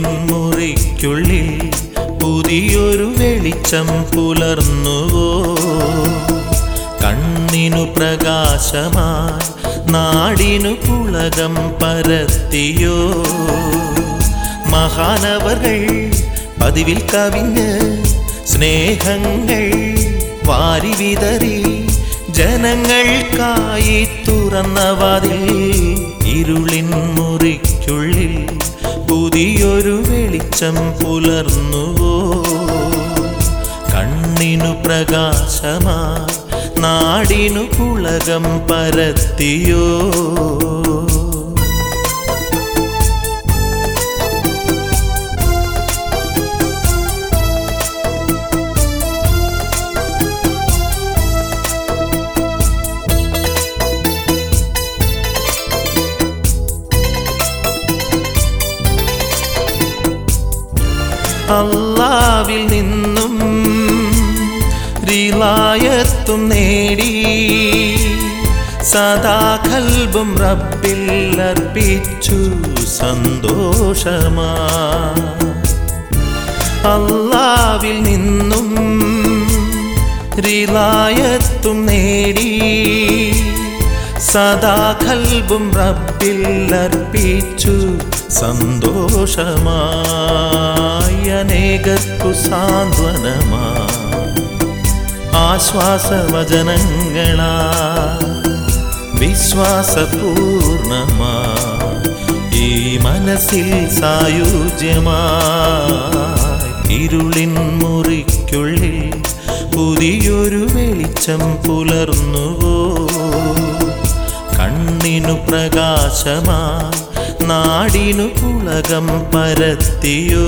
മുറിക്കുള്ളിൽ പുതിയൊരു വെളിച്ചം പുലർന്നുവോ കണ്ണിനു പ്രകാശമായി നാടിനു പുളകം പരത്തിയോ മഹാനവകൾ പതിവിൽ കവിഞ്ഞ് സ്നേഹങ്ങൾ വാരി വിതറി ജനങ്ങൾക്കായി തുറന്ന വാതിൽ ഇരുളിൻ മുറിക്കുള്ളിൽ പുതിയൊരു വെളിച്ചം പുലർന്നുവോ കണ്ണിനു പ്രകാശമായി നാടിനു പുളകം പരത്തിയോ അള്ളാവിൽ നിന്നും റിലായത്തും നേടി സദാ കൽബും റബ്ബിൽ അർപ്പിച്ചു സന്തോഷമാ അള്ളാവിൽ നിന്നും റിലായത്തും നേടി സദാ കൽബും റബ്ബിൽ അർപ്പിച്ചു സന്തോഷമായി അനേകർക്കു സാന്ത്വനമാ ആശ്വാസവചനങ്ങളാ വിശ്വാസപൂർണമാ ഈ മനസ്സിൽ സായുജ്യമായി ഇരുളിൻ മുറിക്കുള്ളിൽ പുതിയൊരു വെളിച്ചം പുലർന്നുവോ കണ്ണിനു പ്രകാശമാ നാടിനു പുളകം പരത്തിയോ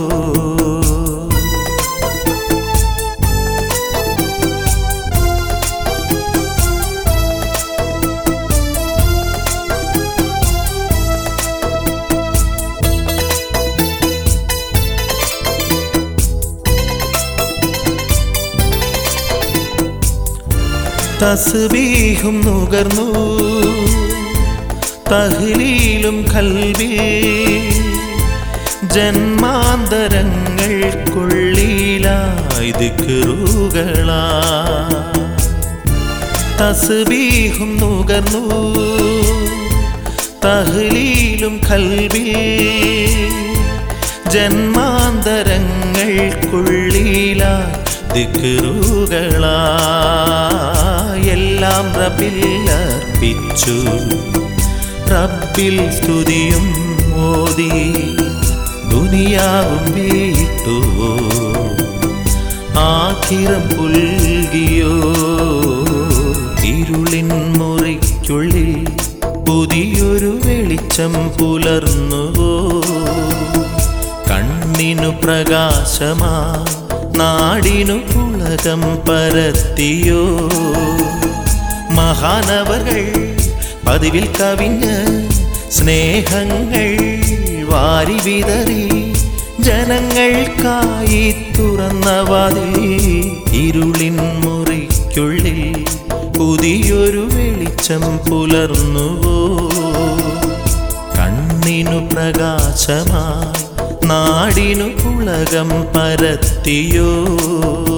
തസ്ബീഹും നുകർന്നു തഹ്ലീലും കൽവി ജന്മാന്തരങ്ങൾക്കുള്ളിലായി ദിക്റുകളാ തസ്ബീഹും നുകർന്നു തഹ്ലീലും കൽവി ജന്മാന്തരങ്ങൾക്കുള്ളിലായി ദിക്റുകളാ എല്ലാം റബ്ബിൽ അർപ്പിച്ചു റബ്ബിൽ സ്തുതിയും മോദി ദുനിയാവും വീട്ടുവോ ആഖിരം പുൽകിയോ ഇരുളിൻ മുറിക്കുള്ളിൽ പുതിയൊരു വെളിച്ചം പുലർന്നുവോ കണ്ണിനു പ്രകാശമാ നാടിനു പുളകം പരത്തിയോ മഹാനവകൾ പതിവിൽ കവിഞ്ഞ് സ്നേഹങ്ങൾ വാരി വിതറി ജനങ്ങൾക്കായി തുറന്ന വാതിൽ ഇരുളിൻ മുറിക്കുള്ളിൽ പുതിയൊരു വെളിച്ചം പുലർന്നുവോ കണ്ണിനു പ്രകാശമായി നാടിനു പുളകം പരത്തിയോ